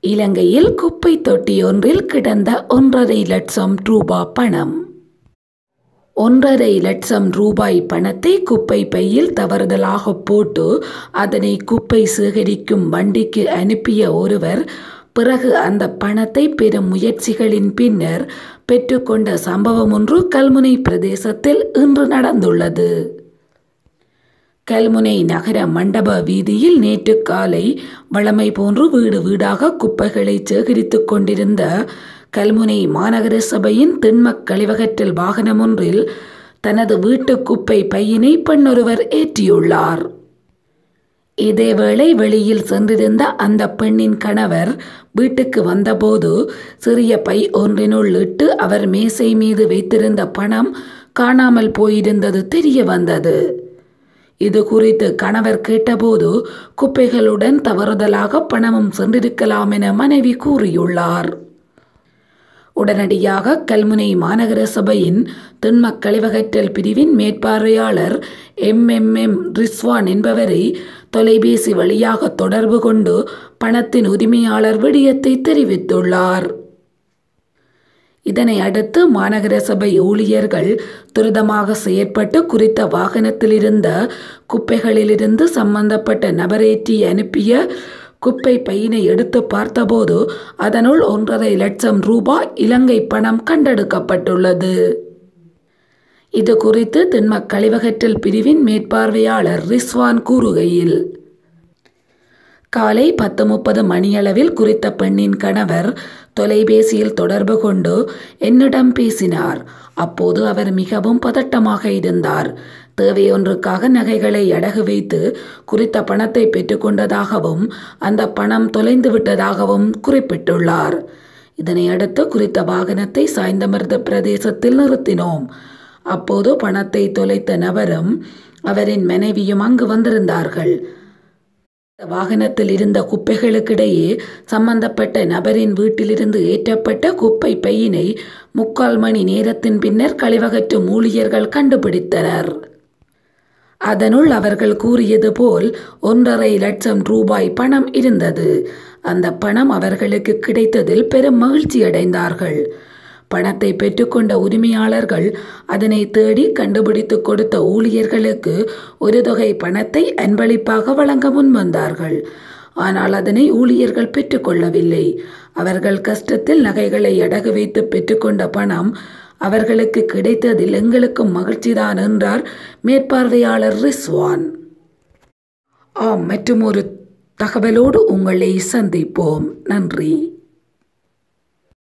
இலங்கையில் குப்பை தொட்டி ஒன்றில் கிடந்த ஒன்றரை லட்சம் ரூபா பணம் ஒன்றரை லட்சம் ரூபாய் பணத்தை குப்பை பையில் தவறுதலாக போட்டு அதனை குப்பை சேகரிக்கும் வண்டிக்கு அனுப்பிய ஒருவர் பிறகு அந்த பணத்தை பெரும் முயற்சிகளின் பின்னர் பெற்றுக்கொண்ட சம்பவம் ஒன்று கல்முனை பிரதேசத்தில் இன்று நடந்துள்ளது கல்முனை நகர மண்டப வீதியில் நேற்று காலை வழமை போன்று வீடு வீடாக குப்பைகளை சேகரித்துக் கொண்டிருந்த கல்முனை மாநகர சபையின் திண்மக் கழிவகற்றல் வாகனம் ஒன்றில் தனது வீட்டு குப்பை பையினை பெண்ணொருவர் ஏற்றியுள்ளார் இதேவேளை வெளியில் சென்றிருந்த அந்த பெண்ணின் கணவர் வீட்டுக்கு வந்தபோது சிறிய பை ஒன்றினுள் இட்டு அவர் மேசை மீது வைத்திருந்த பணம் காணாமல் போயிருந்தது தெரிய வந்தது இது குறித்து கணவர் கேட்டபோது குப்பைகளுடன் தவறுதலாக பணமும் சென்றிருக்கலாம் என மனைவி கூறியுள்ளார் உடனடியாக கல்முனை மாநகர சபையின் திண்மக் கழிவகற்றல் பிரிவின் மேற்பார்வையாளர் எம் எம் எம் ரிஸ்வான் என்பவரை தொலைபேசி வழியாக தொடர்பு கொண்டு பணத்தின் உரிமையாளர் விடயத்தை தெரிவித்துள்ளார் இதனை அடுத்து மாநகர சபை ஊழியர்கள் துரிதமாக செயற்பட்டு குறித்த வாகனத்தில் இருந்த குப்பைகளிலிருந்து சம்பந்தப்பட்ட நபரேற்றி அனுப்பிய குப்பை பையினை எடுத்து பார்த்தபோது அதனுள் ஒன்றரை லட்சம் ரூபாய் இலங்கை பணம் கண்டெடுக்கப்பட்டுள்ளது இது குறித்து திண்மக் கழிவகற்றல் பிரிவின் மேற்பார்வையாளர் ரிஸ்வான் கூறுகையில் காலை பத்து முப்பது மணியளவில் குறித்த பெண்ணின் கணவர் தொலைபேசியில் தொடர்பு கொண்டு என்னிடம் பேசினார் அப்போது அவர் மிகவும் பதட்டமாக இருந்தார் தேவையொன்றுக்காக நகைகளை அடகு வைத்து குறித்த பணத்தை பெற்றுக்கொண்டதாகவும் அந்த பணம் தொலைந்து விட்டதாகவும் குறிப்பிட்டுள்ளார் இதனை அடுத்து குறித்த வாகனத்தை சாய்ந்தமர்ந்த பிரதேசத்தில் நிறுத்தினோம் அப்போது பணத்தை தொலைத்த நபரும் அவரின் மனைவியும் அங்கு வந்திருந்தார்கள் வாகனத்தில் இருந்த குப்பைகளுக்கிடையே சம்பந்தப்பட்ட நபரின் வீட்டிலிருந்து ஏற்றப்பட்ட குப்பை பையினை முக்கால் மணி நேரத்தின் பின்னர் கழிவகற்றும் ஊழியர்கள் கண்டுபிடித்தனர் அதனுள் அவர்கள் கூறியது போல் ஒன்றரை லட்சம் ரூபாய் பணம் இருந்தது அந்த பணம் அவர்களுக்கு கிடைத்ததில் பெரும் மகிழ்ச்சி அடைந்தார்கள் பணத்தை பெற்றுக்கொண்ட உரிமையாளர்கள் அதனை தேடி கண்டுபிடித்து கொடுத்த ஊழியர்களுக்கு ஒரு தொகை பணத்தை அன்பளிப்பாக வழங்க முன்வந்தார்கள் ஆனால் அதனை ஊழியர்கள் பெற்றுக்கொள்ளவில்லை அவர்கள் கஷ்டத்தில் நகைகளை அடகு வைத்து பெற்றுக்கொண்ட பணம் அவர்களுக்கு கிடைத்ததில் எங்களுக்கும் மகிழ்ச்சிதான் என்றார் மேற்பார்வையாளர் ரிஸ்வான் ஆம் மற்றும் ஒரு தகவலோடு உங்களை சந்திப்போம் நன்றி